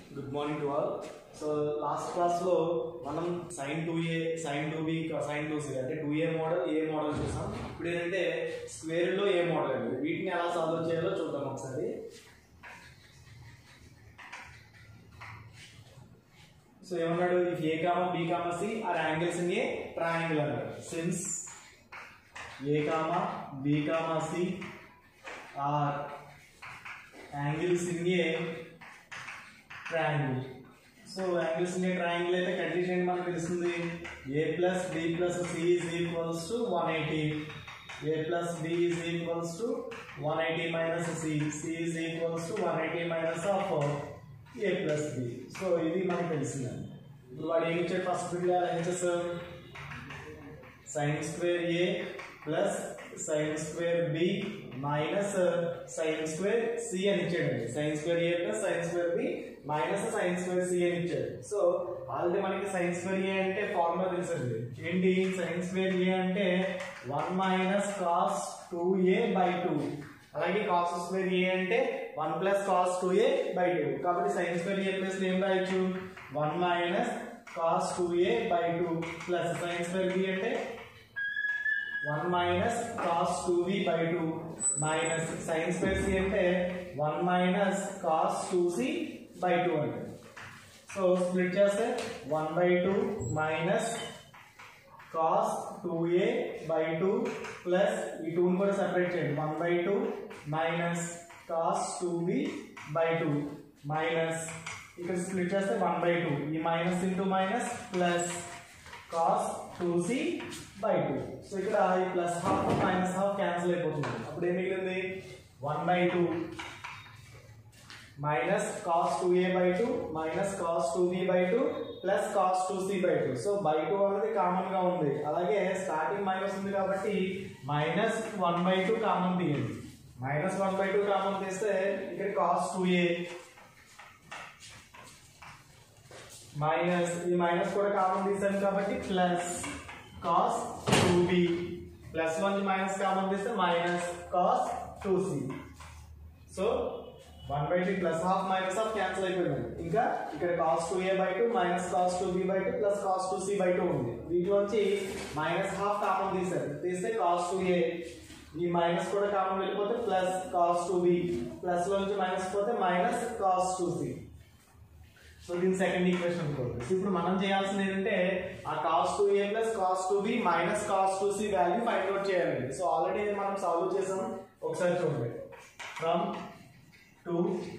Good morning to all so last క్లాస్లో మనం sine two A sine two B sine two C అంటే two A model A model చూసాం ఇప్పుడు ఏంటంటే స్క్వేర్లో ఏ model అండి వీటిని ఎలా సాల్వ్ చేయాలో చూద్దాం ఒకసారి సో ఏమన్నాడు if A comma B comma C are angles in a triangle అన్నాడు since A comma B comma C are angles in a triangle so angles in a triangle అయితే కండిషన్ ఏంటి మనకు తెలుస్తుంది A plus B plus C is equals to one eighty A plus B is equals to one eighty minus C C is equals to one eighty minus of A plus B so ఇది మనకు తెలిసిందండి ఇప్పుడు వాడు ఏమి ఇచ్చాడు first బిడ్లో లెంచెస్ sine square A plus sine square B minus sine square C అని ఇచ్చాడండి sine square A plus sine square B minus sine square C అని ఇచ్చాడు సో ఆల్రెడీ మనకి సైన్ స్క్వేర్ ఏ అంటే ఫార్ములా తెలుసండి ఏంటి సైన్ స్క్వేర్ ఏ అంటే one minus cos two A by two అలాగే కాస్ స్క్వేర్ ఏ అంటే one plus cos two A by two కాబట్టి సైన్ స్క్వేర్ ఏ ప్లస్ ఏం రాయొచ్చు one minus cos two A by two plus sine square B అంటే one minus cos two B by two minus sine square C అంటే one minus cos two C by two అంటే so split చేస్తే one by two minus cos two A by two plus ఈ టూని కూడా separate చేయండి one by two minus cos two B by two minus ఇక్కడ split చేస్తే one by two ఈ minus into minus plus cos two C by two so ఇక్కడ ఈ plus half minus half cancel అయిపోతుంది అప్పుడు ఏం మిగిలింది one by two minus cos two A by two minus cos two B by two plus cos two C by two so by two అనేది common గా ఉంది అలాగే స్టార్టింగ్ మైనస్ ఉంది కాబట్టి minus one by two common తీయండి minus one by two common తీస్తే ఇక్కడ cos two A minus ఈ మైనస్ కూడా కామన్ తీసాను కాబట్టి plus cos two B plus one minus common తీస్తే minus cos two C so one by two plus half minus half cancel అయిపోయింది ఇంకా ఇక్కడ cos two A by two minus cos two B by two plus cos two C by two ఉంది వీటిలోంచి minus half common తీసారు తీస్తే cos two A ఈ minus కూడా common వెళ్ళిపోతే plus cos two B plus లోంచి మైనస్ పోతే minus cos two C so దీని సెకండ్ ఈక్వేషన్ అనుకోండి సో ఇప్పుడు మనం చేయాల్సింది ఏంటంటే ఆ cos two A plus cos two B minus cos two C value find out చేయాలండి సో ఆల్రెడీ మనం సాల్వ్ చేసాం ఒకసారి చూడండి from two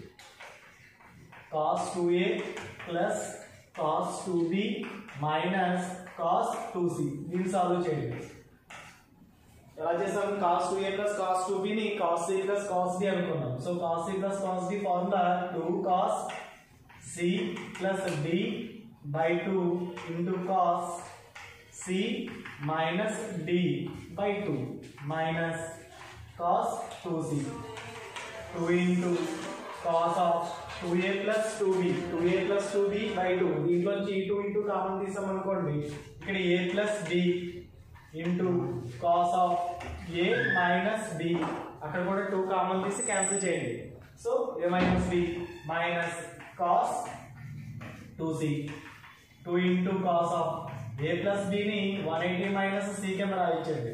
cos two A plus cos two B minus cos two C దీన్ని సాల్వ్ చేయండి ఎలా చేసాం cos two A plus cos two బిని cos C plus cos D అనుకున్నాం so cos C plus cos D formula two cos C plus D by two into cos C minus D by two minus cos two C two into cos of two A plus two B two A plus two B by two దీంట్లోంచి ఈ two into common తీసామనుకోండి ఇక్కడ A plus D into cos of A minus B అక్కడ కూడా two common తీసి cancel చేయండి so A minus B minus cos two C two into cos of A plus బిని one eighty minus C కింద రాయించండి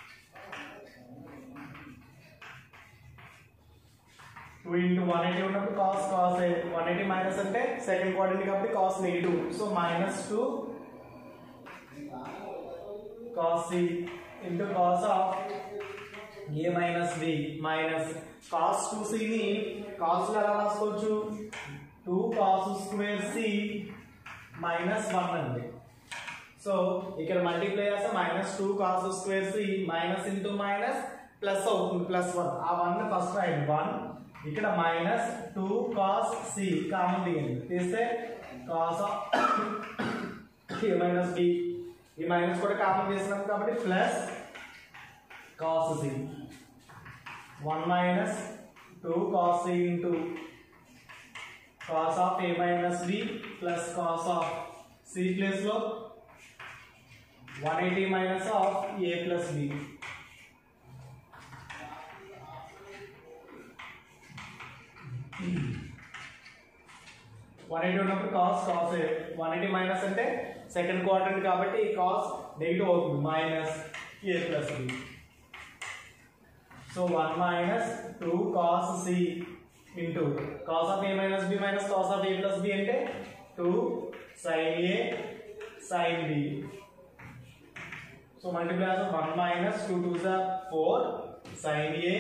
two into one eighty ఉన్నప్పుడు cos cos one eighty minus అంటే second quadrant కాబట్టి cos negative so minus two cos C into cos of A minus B minus cos two సిని కాస్లో ఎలా రాసుకోవచ్చు two cos square C minus one అండి so ఇక్కడ multiply చేస్తే minus two cos square C minus into minus plus అవుతుంది plus one ఆ one first రాయండి వన్ ఇక్కడ minus two cos C common తీయండి తీస్తే కాస్ ఏ మైనస్ బి ఈ మైనస్ కూడా కామన్ చేసినాం కాబట్టి plus cos C one minus two cos C into cos of A minus B plus cos of C ప్లేస్లో one eighty minus of A plus B one eighty ఉన్నప్పుడు cos cos one eighty minus అంటే second quarter కాబట్టి cos negative అవుతుంది minus A plus B so one minus two cos C into cos of A minus B minus cos of A plus B అంటే two sine A sine B so multiplies of one minus two two sir four sine A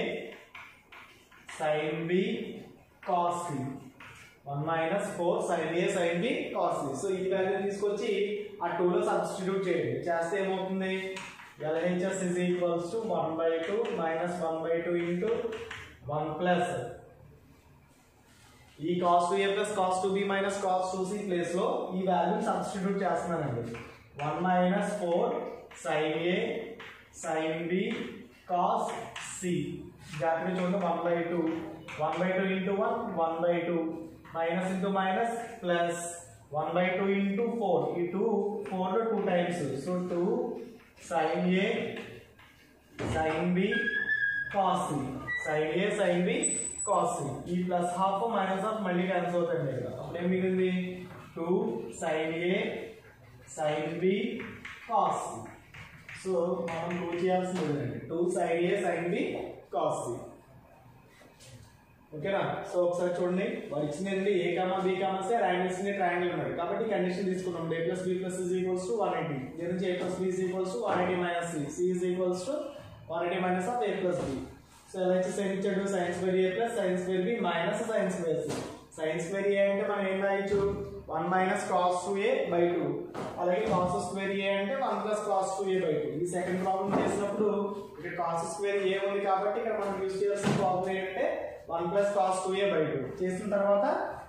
sine B cos C one minus four sine A sine B cos C so ఈ value తీసుకొచ్చి ఆ టూలో substitute చేయండి చేస్తే ఏమవుతుంది LHS is equals to one by two minus one by two into one plus ఈ cos two A plus cos two B minus cos two C place లో ఈ వాల్యూ సబ్స్టిట్యూట్ చేస్తున్నానండి one minus four sine A sine B cos C జాగ్రత్త చూడండి one by two one by two into one one by two minus into minus plus one by two into four ఈ two four two times so two sine A sine B cos C sine A sine B cos C ఈ plus half minus half మళ్ళీ cancel అవుతాయండి ఇక్కడ అప్పుడు ఏం మిగిలింది two sine A sine B cos C so మనం prove చేయాల్సింది ఏంటంటే two sine A sine B cos C ఓకేనా సో ఒకసారి చూడండి వాడు ఇచ్చినది A comma B comma C angles ని ట్రయాంగిల్ ఉన్నాయి కాబట్టి కండిషన్ తీసుకున్నాం A plus B plus is equals to one eighty దీని నుంచి ఏ plus B is equals to one eighty minus C C is equals to one eighty minus of A plus B so ఎలా ఇచ్చి sine ఇచ్చాడు sine square A plus sine square B minus sine square C sine square A అంటే మనం ఏం రాయొచ్చు one minus cos two A by two అలాగే cos square A అంటే one plus cos two A by two ఈ second problem చేసినప్పుడు ఇక్కడ cos square ఏ ఉంది కాబట్టి ఇక్కడ మనం యూజ్ చేయాల్సిన ప్రాబ్లం ఏంటంటే one plus cos two A by two చేసిన తర్వాత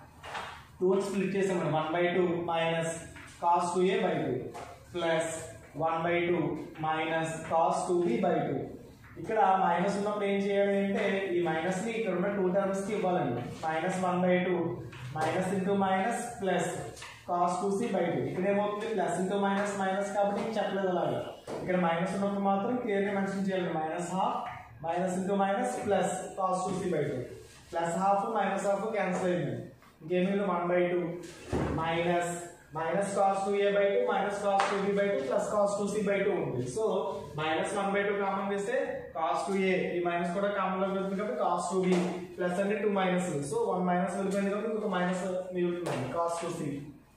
టూ స్ప్లిట్ చేసాం one by two minus cos two A by two plus one by two minus cos two B by two ఇక్కడ మైనస్ ఉన్నప్పుడు ఏం చేయాలి అంటే ఈ మైనస్ ని ఇక్కడ ఉన్న టూ టర్మ్స్ కి ఇవ్వాలండి minus one by two minus into minus plus cos two C by two ఇక్కడ ఏమవుతుంది ప్లస్ ఇంటూ మైనస్ మైనస్ కాబట్టి ఇంక చెప్పలేదు అలాగా ఇక్కడ మైనస్ ఉన్నప్పుడు మాత్రం క్లియర్గా మెన్షన్ చేయాలి minus half minus into minus plus cos two C by two plus half minus half cancel అయింది ఇంకేమి one by two minus minus cos two A by two minus cos two B by two plus cos two C by two ఉంది so minus one by two common వేస్తే cos two A ఈ minus కూడా common లోకి వెళ్తుంది కాబట్టి cos two B plus అంటే two minus so one minus వెళ్ళిపోయింది కాబట్టి ఇంకొక మైనస్ మిగులుతుంది కాస్ టూ సి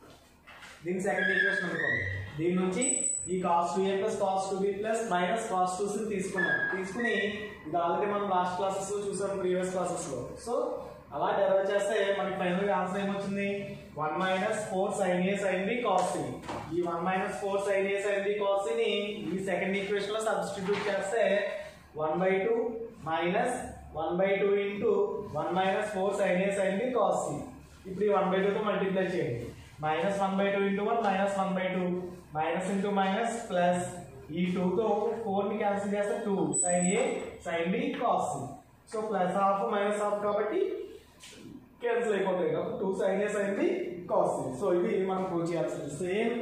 దీని సెకండ్ ఈక్వేషన్ అనుకోండి దీని నుంచి ఈ cos two A plus cos two B plus minus cos two C తీసుకున్నాం తీసుకుని ఇది ఆల్రెడీ మనం లాస్ట్ క్లాసెస్ లో చూసాం ప్రీవియస్ క్లాసెస్ లో సో అలా డెరైవ్ చేస్తే మనకి ఫైనల్ గా ఆన్సర్ ఏమొచ్చింది one minus four sine A sine B cos C ఈ one minus four sine A sine B cos ని ఈ సెకండ్ ఈక్వేషన్ లో సబ్స్టిట్యూట్ చేస్తే one by two minus one by two into one minus four sine A sine B cos C ఇప్పుడు ఈ one by టూతో multiply చేయండి minus one by two into one minus one by two minus into minus plus ఈ టూతో four ని cancel చేస్తే two sine A sine B cos C so plus half minus half కాబట్టి cancel అయిపోతాయి కాబట్టి two sine A sine B cos C so ఇది మనం prove చేయాల్సింది సేమ్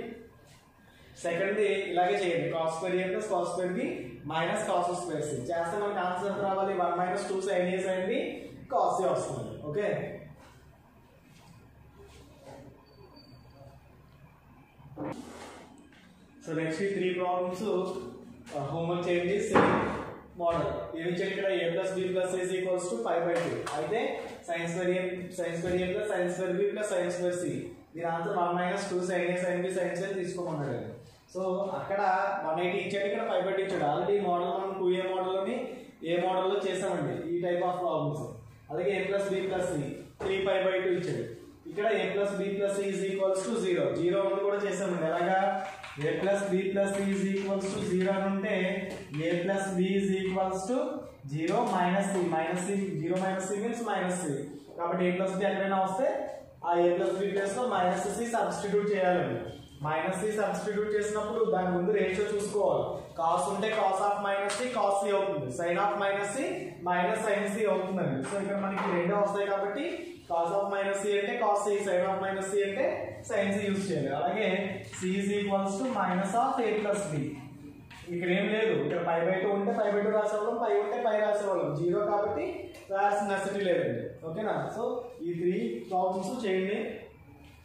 సెకండ్ ఇలాగే చేయండి cos square A plus cos square B minus cos square C చేస్తే మనకి ఆన్సర్ ఎంత రావాలి one minus two sine A sine B cos C వస్తుంది okay so next three problems homework చేయండి సేమ్ మోడల్ ఏమి చేయండి ఇక్కడ A plus B plus S equals to five by two అయితే sines square A sines square A plus sines square B plus sines square C దీని answer one minus two sine A sine B sine square తీసుకోమన్నాడు so అక్కడ one eighty ఇచ్చాడు ఇక్కడ five by ఇచ్చాడు already ఈ model మనం two A మోడల్లోని A మోడల్లో చేసామండి ఈ టైప్ ఆఫ్ ప్రాబ్లమ్స్ అలాగే A plus B plus C three five by two ఇచ్చాడు ఇక్కడ A plus B plus C is equals to zero zero ఉంది కూడా చేసామండి ఎలాగా A plus B plus C is equals to zero అని ఉంటే A plus B is equals to zero minus C minus C zero minus C means minus C కాబట్టి A plus B ఎక్కడైనా వస్తే ఆ ఏ ప్లస్ బి ప్లస్ లో minus C substitute చేయాలండి minus C substitute చేసినప్పుడు దాని ముందు రేషియో చూసుకోవాలి కాస్ ఉంటే cos of minus C cos C అవుతుంది sine of minus C minus sine C అవుతుందండి సో ఇక్కడ మనకి రెండు వస్తాయి కాబట్టి కాస్ ఆఫ్ మైనస్ సి అంటే cos C sine of minus C అంటే సైన్ సి యూజ్ చేయాలి అలాగే C is equals to minus of A plus B ఇక్కడ ఏం లేదు ఇక్కడ పై బై టూ ఉంటే పై బై టూ రాసేవాళ్ళం పై ఉంటే పై రాసేవాళ్ళం జీరో కాబట్టి రాసిన నెసిటీ లేదండి ఓకేనా సో ఈ త్రీ ప్రాబ్లమ్స్ చేయండి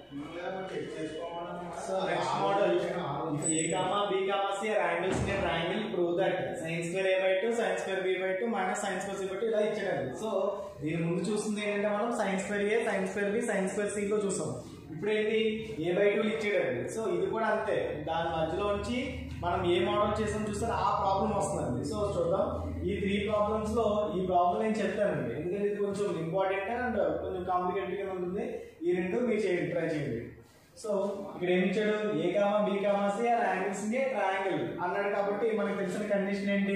So next model, a comma b comma c are angles in a triangle. Prove that sin square a by 2, sin square b by 2 minus sin square c by 2 ఇలా ఇచ్చాడు so దీని ముందు చూస్తుంది ఏంటంటే మనం sin square a, sin square b, sin square c లో చూసాం ఇప్పుడు ఏంటి ఏ బై టూ ఇచ్చాడండి సో ఇది కూడా అంతే దాని మధ్యలో నుంచి మనం ఏ మోడల్ చేసాం చూస్తే ఆ ప్రాబ్లం వస్తుందండి సో చూద్దాం ఈ త్రీ ప్రాబ్లమ్స్ లో ఈ ప్రాబ్లం నేను చెప్తానండి ఎందుకంటే ఇది కొంచెం ఇంపార్టెంట్ అండ్ కొంచెం కాంప్లికేటెడ్ గా ఉంటుంది ఈ రెండు మీరు చేయండి ట్రై చేయండి సో ఇక్కడ ఏమి ఇచ్చాడు A comma B comma C ఆ యాంగిల్స్ కి ట్రయాంగిల్ అన్నాడు కాబట్టి మనకు తెలిసిన కండిషన్ ఏంటి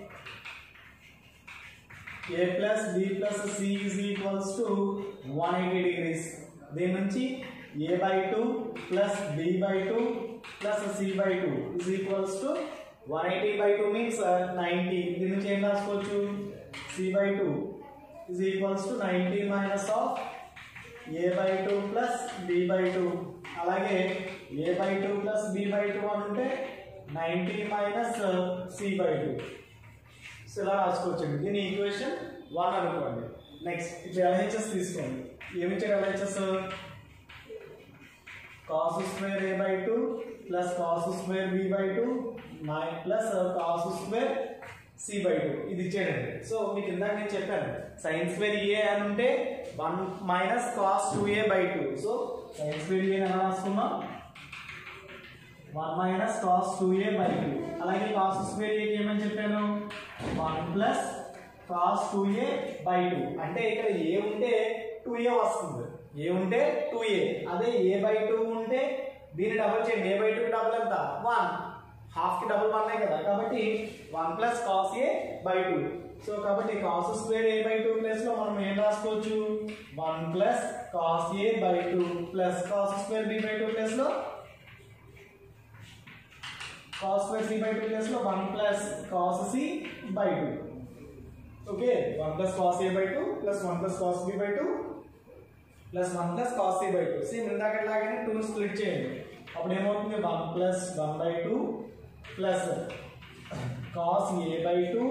A plus B plus C is equals to one eighty degrees దీని నుంచి A by two plus B by two plus C by two is equals to one eighty by two means ninety దీని నుంచి ఏం రాసుకోవచ్చు C by two is equals to ninety minus of A by two plus B by two అలాగే A by two plus B by two అని ఉంటే ninety minus C by two so ఇలా రాసుకోవచ్చండి దీని ఈక్వేషన్ వన్ అనుకోండి next ఇప్పుడు LHS తీసుకోండి ఏమి ఇచ్చారు LHS cos square A by two plus cos square B by two my plus cos square C by two ఇది ఇచ్చేయండి సో మీకు ఇందాక నేను చెప్పాను సైన్ స్క్వేర్ ఏ అని ఉంటే one minus cos two A by two so sine square A ఎలా రాసుకున్నాం one minus cos two A by two అలాగే కాస్ స్క్వేర్ ఏకి ఏమని చెప్పాను one plus cos two A by two అంటే ఇక్కడ ఏ ఉంటే టూ ఏ వస్తుంది ఏ ఉంటే టూ ఏ అదే ఏ బై టూ ఉంటే దీన్ని డబుల్ చేయండి ఏ బై టూ డబుల్ ఎంత వన్ హాఫ్ కి డబుల్ వన్ కదా కాబట్టి one plus cos A by two so కాబట్టి cos square A by two plus లో మనం ఏం రాసుకోవచ్చు one plus cos A by two plus cos square B by two plus లో cos square c by 2 plus లో 1 plus cos c by 2 okay 1 plus cos a by 2 plus 1 plus cos b by 2 plus 1 plus cos c by 2 same ఇందాకట్లాగానే 2 split చేయండి అప్పుడు ఏమవుతుంది 1 plus 1 by 2 plus cos a by 2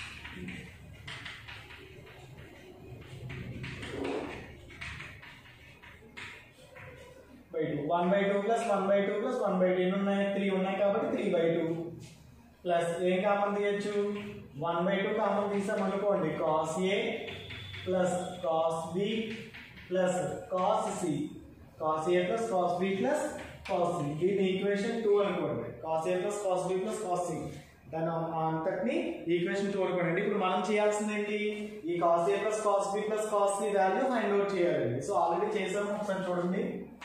by two one by two plus one by two plus one by two ఎన్ని ఉన్నాయి three ఉన్నాయి కాబట్టి three by two plus ఏ common తీయచ్చు వన్ బై టూ కామన్ తీసాం అనుకోండి cos A plus cos B plus cos C cos A plus cos B plus cos C దీని equation two అనుకోండి cos A plus cos B plus cos C దాని అంతటిని equation two అనుకోండి ఇప్పుడు మనం చేయాల్సింది ఏంటి ఈ cos A plus cos B plus cos C value find out చేయాలండి సో ఆల్రెడీ చేసాము ఒకసారి చూడండి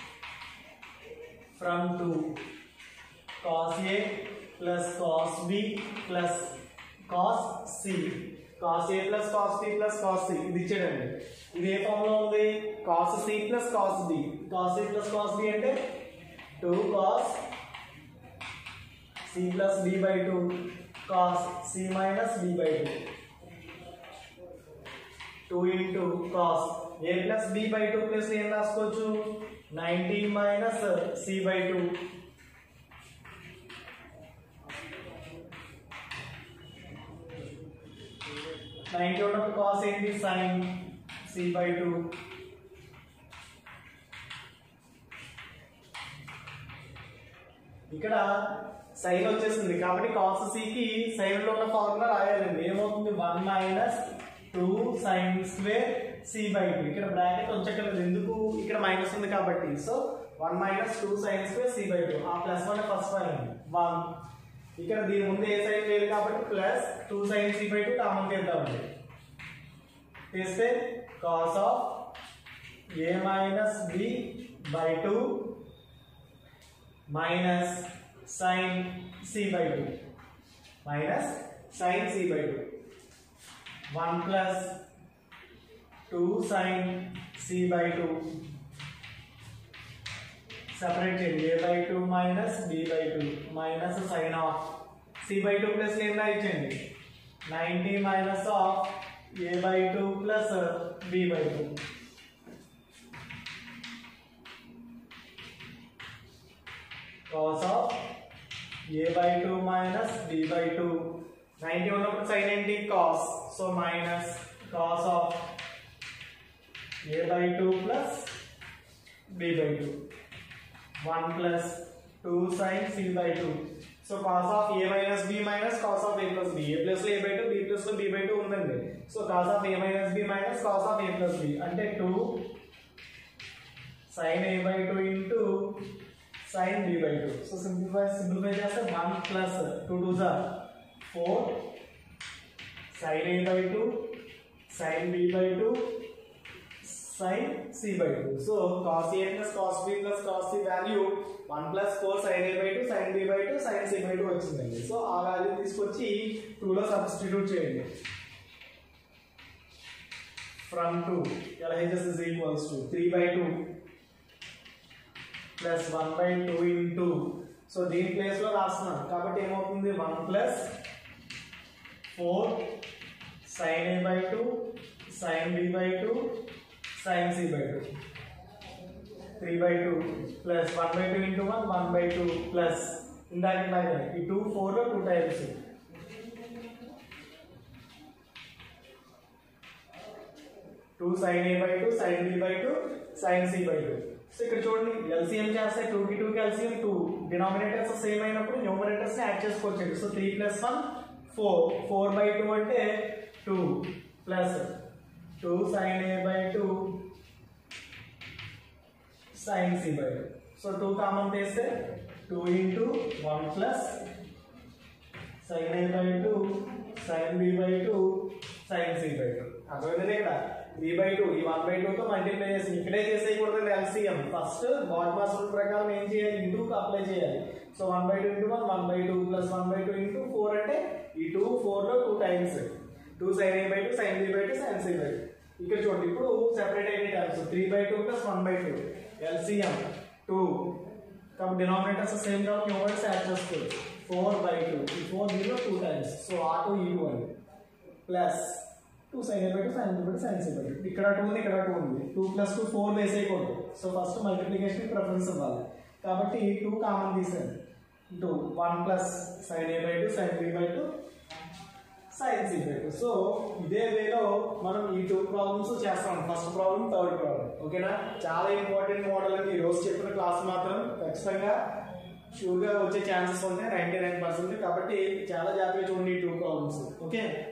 from 2 cos A plus cos B plus cos C cos A plus cos B plus cos C ఇది ఇచ్చాడండి ఇది ఏ ఫామ్ లో ఉంది cos C plus cos B cos A plus cos B అంటే 2 cos C plus B by 2 cos C minus B by 2 2 into cos A plus B by 2 plus ఏం రాసుకోవచ్చు 90 minus C by 2 90 ఉన్నప్పుడు cos ఏంటి sin C by 2 ఇక్కడ sign వచ్చేసింది కాబట్టి cos కి sign లో ఉన్న ఫార్ములా రాయాలండి ఏమవుతుంది one minus two sine square C by two ఇక్కడ బ్రాకెట్ ఉంచక్కర్లేదు ఎందుకు ఇక్కడ మైనస్ ఉంది కాబట్టి so one minus two sine square C by two ఆ plus one first one one ఇక్కడ దీని ముందు ఏ సైన్ లేదు కాబట్టి plus two sine C by two common చేద్దామండి తీస్తే cos of A minus B by two minus sine C by two minus sine C by two one plus two sine C by two separate చేయండి A by two minus B by two minus sine of C by two plus ఏం ఇచ్చండి ninety minus of A by two plus B by two cos of a by 2 minus b by 2 90 ఉన్నప్పుడు sin ఏంటి cos so minus cos of a by 2 plus b by 2 one plus two sine C by two so cos of A minus B minus cos of A plus B A plus లో A by two B plus లో B by two ఉందండి so cos of A minus B minus cos of A plus B అంటే two sine A by two into sine B by two so simplify simplify చేస్తే one plus two two sir four sine A by two sine B by two sin c by 2. So cos a plus cos b plus cos c value 1 plus 4 sin a by 2 sin b by 2 sin c by 2 వచ్చిందండి so ఆ value తీసుకొచ్చి 2 లో substitute చేయండి from 2 LHS is equals to 3 by 2 plus 1 by 2 into so దీని place లో రాస్తున్నాను కాబట్టి ఏమవుతుంది 1 plus 4 sin a by 2 sin b by 2 sin c by 2 3 by 2 plus 1 by 2 into 1 1 by 2 plus ఇందాక లాగా ఈ 2 4 లో 2 times 2 sin a by 2 sin b by 2 sin c by 2 so ఇక్కడ చూడండి ఎల్సిఎం చేస్తే 2 కి 2 కి ఎల్సిఎం 2 డినామినేటర్స్ సేమ్ అయినప్పుడు న్యూమరేటర్స్ ని యాడ్ చేసుకోవచ్చు సో 3 ప్లస్ 1 4 4 బై 2 అంటే 2 plus 2 sin a by 2 sin c by 2 so 2 common తీస్తే 2 into 1 plus sin a by 2 sin b by 2 sin c by 2 అర్థమైంది ఇక్కడ b by 2 ఈ 1 by 2 తో multiply చేసి ఇక్కడే చేసేయకూడదు LCM first BODMAS rule ప్రకారం ఏం చేయాలి ఇంటూ అప్లై చేయాలి so 1 by 2 into 1 1 by 2 plus 1 by 2 into 4 అంటే ఈ 2 4 లో 2 times 2 sin a by 2 sin b by 2 sin c by 2 ఇక్కడ చూడండి ఇప్పుడు సెపరేట్ అయిన terms 3 by 2 plus 1 by 2 LCM 2 కాబట్టి డినామినేటర్స్ సేమ్ కాబట్టి న్యూమరేటర్స్ యాడ్ చేసుకోవచ్చు 4 by 2 ఈ 4 దీనిలో 2 టైమ్స్ సో ఆ 2 ఈ 2 అండి plus 2 sin a by 2 sin b by 2 sin c by 2 ఇక్కడ 2 ఉంది ఇక్కడ 2 ఉంది 2 ప్లస్ 2 4 వేసేయకూడదు సో ఫస్ట్ మల్టిప్లికేషన్ ప్రిఫరెన్స్ ఇవ్వాలి కాబట్టి 2 కామన్ తీసేయండి into 1 plus sin a by 2 sin b by 2 sin c by 2 so ఇదే వేలో మనం ఈ టూ ప్రాబ్లమ్స్ చేస్తాం ఫస్ట్ ప్రాబ్లం థర్డ్ ప్రాబ్లం ఓకేనా చాలా ఇంపార్టెంట్ మోడల్ అండి ఈ రోజు చెప్పిన క్లాస్ మాత్రం ఖచ్చితంగా షూర్గా వచ్చే ఛాన్సెస్ ఉంటాయి నైంటీ నైన్ పర్సెంట్ కాబట్టి చాలా జాగ్రత్తగా చూడండి ఈ టూ ప్రాబ్లమ్స్ ఓకే